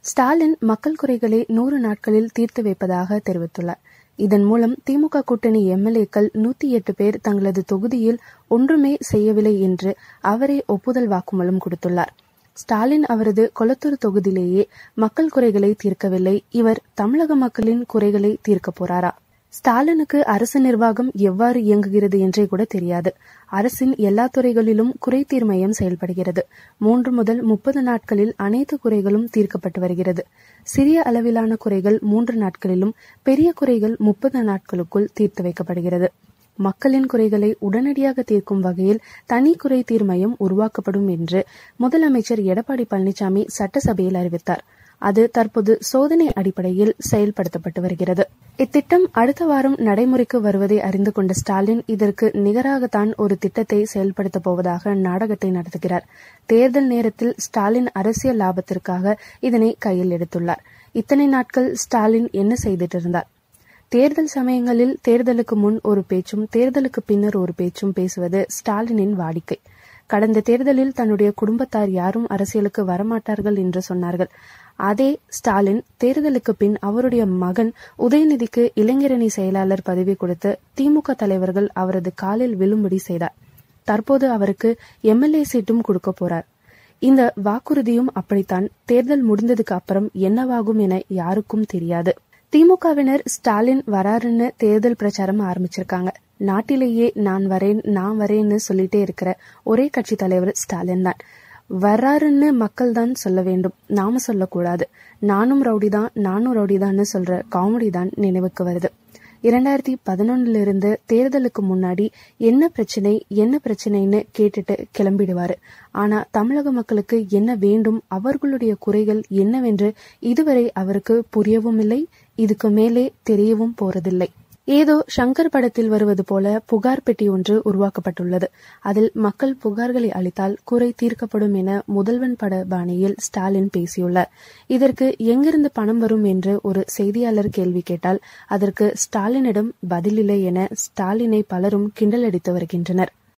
ஸ்டாலின் மக்கள் குறைகளை நூறு நாட்களில் தீர்த்து வைப்பதாக தெரிவித்துள்ளார் இதன் மூலம் திமுக கூட்டணி எம்எல்ஏக்கள் நூத்தி எட்டு பேர் தங்களது தொகுதியில் ஒன்றுமே செய்யவில்லை என்று அவரே ஒப்புதல் வாக்குமூலம் கொடுத்துள்ளார் ஸ்டாலின் அவரது கொளத்தூர் தொகுதியிலேயே மக்கள் குறைகளை தீர்க்கவில்லை இவர் தமிழக மக்களின் குறைகளை தீர்க்க போறாரா ஸ்டாலினுக்கு அரசு நிர்வாகம் எவ்வாறு இயங்குகிறது என்றே கூட தெரியாது அரசின் எல்லா துறைகளிலும் குறைதீர் மையம் செயல்படுகிறது மூன்று முதல் முப்பது நாட்களில் அனைத்து குறைகளும் தீர்க்கப்பட்டு வருகிறது சிறிய அளவிலான குறைகள் மூன்று நாட்களிலும் பெரிய குறைகள் முப்பது நாட்களுக்குள் தீர்த்து வைக்கப்படுகிறது மக்களின் குறைகளை உடனடியாக தீர்க்கும் வகையில் தனி குறை தீர் மையம் உருவாக்கப்படும் என்று முதலமைச்சர் எடப்பாடி பழனிசாமி சட்டசபையில் அறிவித்தார் அது தற்போது சோதனை அடிப்படையில் செயல்படுத்தப்பட்டு வருகிறது இத்திட்டம் அடுத்த வாரம் நடைமுறைக்கு வருவதை அறிந்து கொண்ட ஸ்டாலின் இதற்கு நிகராகத்தான் ஒரு திட்டத்தை செயல்படுத்தப் போவதாக நாடகத்தை நடத்துகிறார் தேர்தல் நேரத்தில் ஸ்டாலின் அரசியல் லாபத்திற்காக இதனை கையில் எடுத்துள்ளார் இத்தனை நாட்கள் ஸ்டாலின் என்ன செய்துட்டு இருந்தார் தேர்தல் சமயங்களில் தேர்தலுக்கு முன் ஒரு பேச்சும் தேர்தலுக்கு பின்னர் ஒரு பேச்சும் பேசுவது ஸ்டாலினின் வாடிக்கை கடந்த தேர்தலில் தன்னுடைய குடும்பத்தார் யாரும் அரசியலுக்கு வரமாட்டார்கள் என்று சொன்னார்கள் அதே ஸ்டாலின் தேர்தலுக்கு பின் அவருடைய மகன் உதயநிதிக்கு இளைஞரணி செயலாளர் பதவி கொடுத்து திமுக தலைவர்கள் அவரது காலில் விழும்படி செய்தார் தற்போது அவருக்கு எம்எல்ஏ சீட்டும் கொடுக்க போறார் இந்த வாக்குறுதியும் அப்படித்தான் தேர்தல் முடிந்ததுக்கு அப்புறம் என்னவாகும் என யாருக்கும் தெரியாது திமுகவினர் ஸ்டாலின் வராருன்னு தேர்தல் பிரச்சாரம் ஆரம்பிச்சிருக்காங்க நாட்டிலேயே நான் வரேன் நான் வரேன்னு சொல்லிட்டே இருக்கிற ஒரே கட்சி தலைவர் ஸ்டாலின் தான் வர்றாருன்னு மக்கள் தான் சொல்ல வேண்டும் நாம சொல்லக்கூடாது நானும் ரவுடி தான் நானும் ரவுடி தான்னு சொல்ற காமெடி தான் நினைவுக்கு வருது இரண்டாயிரத்தி பதினொன்னுல இருந்து தேர்தலுக்கு முன்னாடி என்ன பிரச்சனை என்ன பிரச்சனைன்னு கேட்டுட்டு கிளம்பிடுவாரு ஆனா தமிழக மக்களுக்கு என்ன வேண்டும் அவர்களுடைய குறைகள் என்னவென்று இதுவரை அவருக்கு புரியவும் இல்லை இதுக்கு மேலே தெரியவும் போறதில்லை ஏதோ சங்கர் படத்தில் வருவது போல புகார் பெட்டி ஒன்று உருவாக்கப்பட்டுள்ளது அதில் மக்கள் புகார்களை அளித்தால் குறை தீர்க்கப்படும் என முதல்வன் பட பாணியில் ஸ்டாலின் பேசியுள்ளார் இதற்கு எங்கிருந்து பணம் வரும் என்று ஒரு செய்தியாளர் கேள்வி கேட்டால் அதற்கு ஸ்டாலினிடம் பதிலில்லை என ஸ்டாலினை பலரும் கிண்டலடித்து வருகின்றனர்